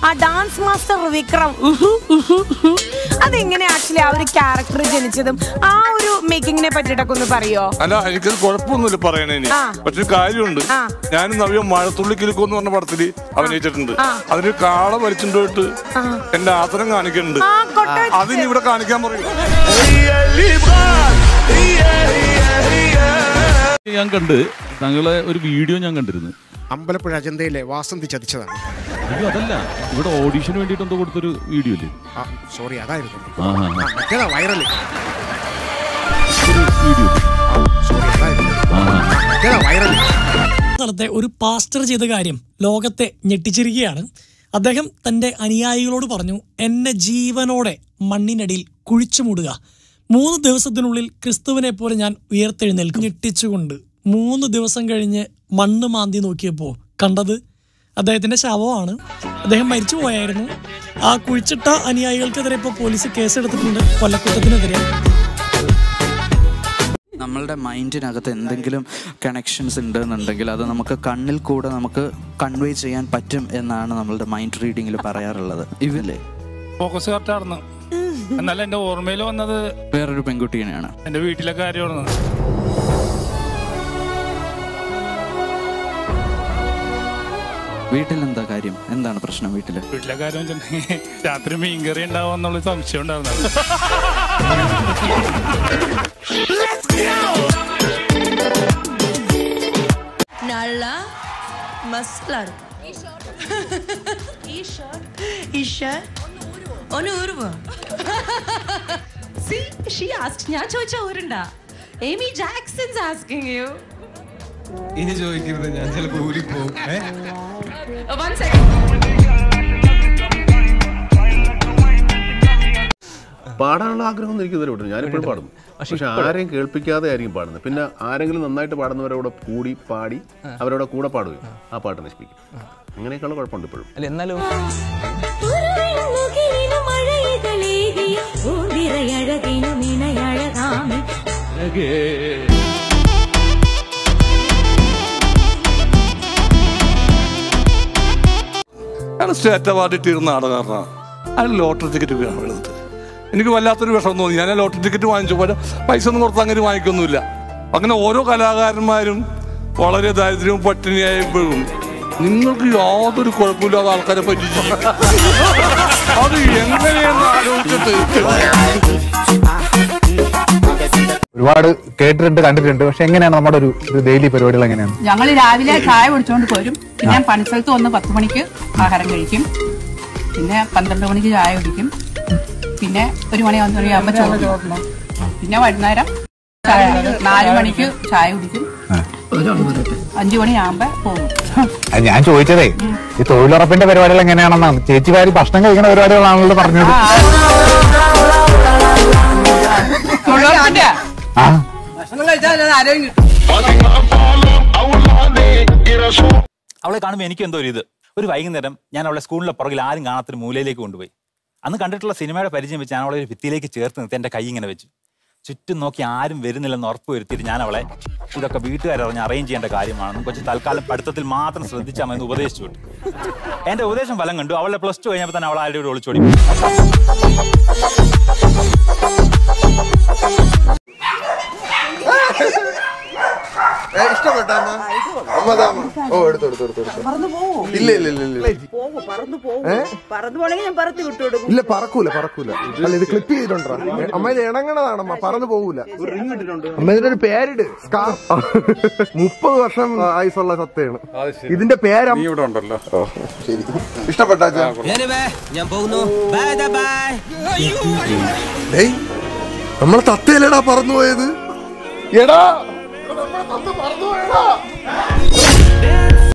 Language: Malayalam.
ആ ഡാൻസ് മാസ്റ്റർ വിക്രം ഉഹു, ഉഹു, ഉഹു. അതെങ്ങനെ ആക്ച്വലി ആ ഒരു ക്യാരക്ടർ ജനിച്ചതും ആ ഒരു മേക്കിങ്ങിനെ പറ്റിയിട്ടൊക്കെ ഒന്ന് പറയോ അല്ല എനിക്കത് കുഴപ്പമൊന്നുമില്ല പറയണേന് ആ. പക്ഷെ ഒരു കാര്യമുണ്ട് ആ. ഞാൻ നവ്യ മഴത്തുള്ളി കിലുക്കോ എന്ന് പറഞ്ഞ പടത്തില് അഭിനയിച്ചിട്ടുണ്ട് ആ. അതിന് കാള വലിച്ചിട്ട് പോയിട്ട് എന്റെ ആസനം കാണിക്കുന്നുണ്ട് ആ കൊട്ട അതിന് ഇവിടെ കാണിക്കാൻ പറയും ഞാൻ കണ്ട് താങ്കളെ ഒരു വീഡിയോ ഞാൻ കണ്ടിരുന്നു അമ്പലപ്പുഴ അജന്തയിലെ വാസന്തി ചതിച്ചതാണ് അയ്യോ അതല്ല ഇവിടെ ഓഡീഷന് വേണ്ടിയിട്ട് എന്തോ കൊടുത്തൊരു വീഡിയോ അല്ലേ ആ സോറി അതായിരുന്നു ആ ആ, ആ, മറ്റേതാ വൈറല് ഒരു വീഡിയോ ആ സോറി അതായിരുന്നു ആ ആ. മറ്റേതാ വൈറല് സ്ഥലത്തെ ഒരു പാസ്റ്റർ ചെയ്ത കാര്യം ലോകത്തെ ഞെട്ടിച്ചിരിക്കുകയാണ് അദ്ദേഹം തൻ്റെ അനുയായികളോട് പറഞ്ഞു എന്നെ ജീവനോടെ മണ്ണിനടിയിൽ കുഴിച്ചു മൂടുക മൂന്ന് ദിവസത്തിനുള്ളിൽ ക്രിസ്തുവിനെ പോലെ ഞാൻ ഉയർത്തെഴുന്നേൽക്കും ഞെട്ടിച്ചുകൊണ്ട് മൂന്ന് ദിവസം കഴിഞ്ഞ് മണ്ണ് മാന്തി നോക്കിയപ്പോൾ കണ്ടത് അദ്ദേഹത്തിന്റെ ശവമാണ് അദ്ദേഹം മരിച്ചു പോയായിരുന്നു ആ കുഴിച്ചിട്ട അനുയായികൾക്കെതിരെ ഇപ്പോൾ പോലീസ് കേസെടുത്തിട്ടുണ്ട് കൊല്ലക്കുറ്റത്തിനെതിരെ നമ്മളുടെ മൈൻഡിനകത്ത് എന്തെങ്കിലും കണക്ഷൻസ് ഉണ്ടെന്നുണ്ടെങ്കിൽ അത് നമുക്ക് കണ്ണിൽ കൂടെ നമുക്ക് കൺവേ ചെയ്യാൻ പറ്റും എന്നാണ് നമ്മളുടെ മൈൻഡ് റീഡിങ്ങിൽ പറയാറുള്ളത് ഇവല്ലേ ഫോക്കസ് കറക്റ്റായിരുന്നു എന്നാൽ എന്റെ ഓർമ്മയിൽ വന്നത് വേറൊരു പെൺകുട്ടീനെയാണ് എന്റെ വീട്ടിലെ കാര്യമാണ് വീട്ടിൽ എന്താ കാര്യം എന്താണ് പ്രശ്നം വീട്ടിൽ വീട്ടിലെ കാര്യം വെച്ചിട്ടുണ്ടെങ്കിൽ രാത്രി മീൻകറി ഉണ്ടാവും എന്നുള്ള സംശയം ഉണ്ടായിരുന്നു நல்லா மஸ்லா இருக்கு ஈஷர்ட் ഒന്ന് ഊരുവോ See, she asked. ഞാൻ ചോദിച്ച ഊരുണ്ടാ എമി ജാക്സൺസ് ആസ്കിങ് യു ഇനി ചോദിക്കരുത് ഞാൻ ചിലപ്പോ ഊരിപ്പോവും ഏ? വൺ സെക്കൻഡ് പാടാനുള്ള ആഗ്രഹം എനിക്ക് ഇതുവരെ വിട്ടു ഞാനിപ്പോഴും പാടും പക്ഷെ ആരെയും കേൾപ്പിക്കാതെ ആയിരിക്കും പാടുന്നത് പിന്നെ ആരെങ്കിലും നന്നായിട്ട് പാടുന്നവരോട് കൂടി പാടി അവരോട് കൂടെ പാടുകയും ആ പാട്ട് നശിപ്പിക്കും അങ്ങനെയൊക്കെയുള്ള കുഴപ്പമുണ്ട് ഇപ്പോഴും അല്ല എന്നാലും അയാൾ സ്റ്റേറ്റ് അവാർഡ് ഇട്ടിരുന്ന നാടകക്കാരനാണ് അയാൾ ലോട്ടറി ടിക്കറ്റ് എഴുതിട്ട് എനിക്ക് വല്ലാത്തൊരു വിഷമം തോന്നി ഞാൻ ആ ലോട്ടറി ടിക്കറ്റ് വാങ്ങിച്ചു പക്ഷേ പൈസ ഒന്നും കൊടുത്ത് അങ്ങനെ വാങ്ങിക്കൊന്നുമില്ല അങ്ങനെ ഓരോ കലാകാരന്മാരും വളരെ ദാരിദ്ര്യവും പട്ടിണിയായപ്പോഴും നിങ്ങൾക്ക് യാതൊരു കുഴപ്പമില്ലാതെ ആൾക്കാരെ പറ്റിച്ചു അത് എങ്ങനെയെന്ന് ആലോചിച്ചിട്ട് ഒരുപാട് കേട്ടിട്ടുണ്ട് കണ്ടിട്ടുണ്ട് പക്ഷെ എങ്ങനെയാണ് നമ്മുടെ ഒരു ഒരു ഡെയിലി പരിപാടികൾ എങ്ങനെയാണ് ഞങ്ങൾ രാവിലെ ചായ കുടിച്ചോണ്ട് പോരും പിന്നെ പണിസ്ഥലത്ത് വന്ന് പത്ത് മണിക്ക് ആഹാരം കഴിക്കും പിന്നെ പന്ത്രണ്ട് മണിക്ക് ചായ കുടിക്കും പിന്നെ ഒരു മണി ഒന്നര ആകുമ്പോ ചോറ് പിന്നെ വൈകുന്നേരം ചായ നാല് മണിക്ക് ചായ കുടിക്കും അഞ്ചു മണിയാകുമ്പോ പോകും അത് ഞാൻ ചോദിച്ചതേ ഈ തൊഴിലുറപ്പിന്റെ പരിപാടികൾ എങ്ങനെയാണെന്നാണ് ചേച്ചിമാര് ഭക്ഷണം കഴിക്കുന്ന പരിപാടികളാണല്ലോ പറഞ്ഞത് തൊഴിലുറപ്പിന്റെ ആ ഭക്ഷണം കഴിച്ചാൽ ആരോഗ്യം അവളെ കാണുമ്പോൾ എനിക്ക് എന്തോ ഒരു ഇത് ഒരു വൈകുന്നേരം ഞാൻ അവളെ സ്കൂളിലെ പുറകിൽ ആരും കാണാത്തൊരു മൂലയിലേക്ക് കൊണ്ടുപോയി അന്ന് കണ്ടിട്ടുള്ള സിനിമയുടെ പരിചയം വെച്ച് ഞാൻ അവളെ ഒരു ഭിത്തിയിലേക്ക് ചേർത്ത് നിർത്തി എൻ്റെ കൈ ഇങ്ങനെ വെച്ചു ചുറ്റും നോക്കി ആരും വരുന്നില്ലെന്ന് ഉറപ്പ് വരുത്തിയിട്ട് ഞാൻ അവളെ ഇതൊക്കെ വീട്ടുകാരറിഞ്ഞ് അറേഞ്ച് ചെയ്യേണ്ട കാര്യമാണെന്നും കുറച്ച് തൽക്കാലം പഠിത്തത്തിൽ മാത്രം ശ്രദ്ധിച്ചാൽ മതി എന്ന് ഉപദേശിച്ചു വിട്ടു എൻ്റെ ഉപദേശം ഫലം കണ്ടു അവളെ പ്ലസ് ടു കഴിഞ്ഞപ്പോൾ തന്നെ അവൾ ആരുടെ കൂടെ ഒളിച്ചോടി ഇഷ്ടപ്പെട്ടാ ഓ എടുത്തു എടുത്തു എടുത്തു എടുത്തു പറന്നു പോവോ ഇല്ല ഇല്ല ഇല്ല ഇല്ല പോവോ പറന്നു പോവോ ഏ? പറന്നു പോണെങ്കിൽ ഞാൻ പറത്തി വിട്ടുകൊടുക്കും ഇല്ല പറക്കൂല പറക്കൂല അല്ല ഇത് ക്ലിപ്പ് ചെയ്തിട്ടുണ്ടോ അമ്മ ഇത് ഇണങ്ങണതാണമ്മ പറന്നു പോകൂല അമ്മ ഇതിന്റെ ഒരു പേരിട് സ്കാർ മുപ്പത് വർഷം ആയുസുള്ള സത്തയാണ് ഇതിന്റെ പേര് ഇവിടെ ഉണ്ടല്ലോ ശരി ഇഷ്ടപ്പെട്ടാ ഞാൻ പോകുന്നു ബൈ ബൈ ഡേയ് നമ്മളെ തത്തയിലടാ പറന്നു പോയത് എടാ നമ്മളെ തത്ത പറന്നു പോയടാ